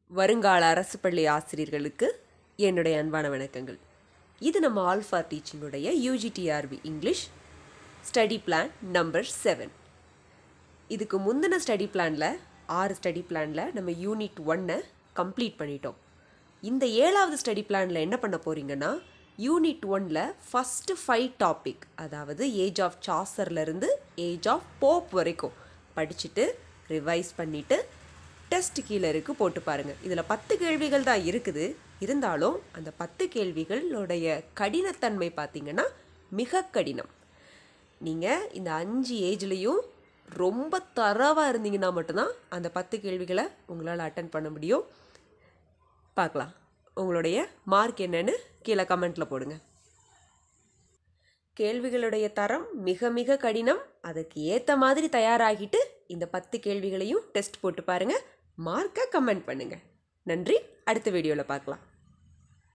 வருங்கால அரசு பள்ளி ஆசிரியர்களுக்கு என்னுடைய அன்பான வணக்கங்கள் இது நம்ம ஆல்ஃபா டீச்சிங்குடைய UG TRB English study plan number seven இதுக்கு முந்தின ஸ்டடி பிளானில் ஆறு ஸ்டடி பிளானில் நம்ம யூனிட் ஒன்னை கம்ப்ளீட் பண்ணிட்டோம் இந்த ஏழாவது ஸ்டடி பிளானில் என்ன பண்ண போகிறீங்கன்னா யூனிட் ஒன்ல ஃபஸ்ட்டு ஃபைவ் டாபிக் அதாவது ஏஜ் ஆஃப் சாசர்லேருந்து ஏஜ் ஆஃப் போப் வரைக்கும் படிச்சுட்டு ரிவைஸ் பண்ணிவிட்டு டெஸ்ட் கீழே இருக்கு போட்டு பாருங்கள் இதில் பத்து கேள்விகள் தான் இருக்குது இருந்தாலும் அந்த பத்து கேள்விகளுடைய கடினத்தன்மை பார்த்தீங்கன்னா மிக கடினம் நீங்கள் இந்த அஞ்சு ஏஜ்லேயும் ரொம்ப தரவாக இருந்தீங்கன்னா மட்டும்தான் அந்த பத்து கேள்விகளை உங்களால் அட்டன் பண்ண முடியும் பார்க்கலாம் உங்களுடைய மார்க் என்னன்னு கீழே கமெண்ட்டில் போடுங்க கேள்விகளுடைய தரம் மிக மிக கடினம் அதுக்கு ஏற்ற மாதிரி தயாராகிட்டு இந்த பத்து கேள்விகளையும் டெஸ்ட் போட்டு பாருங்கள் மார்க்கை கமெண்ட் பண்ணுங்கள் நன்றி அடுத்த வீடியோவில் பார்க்கலாம்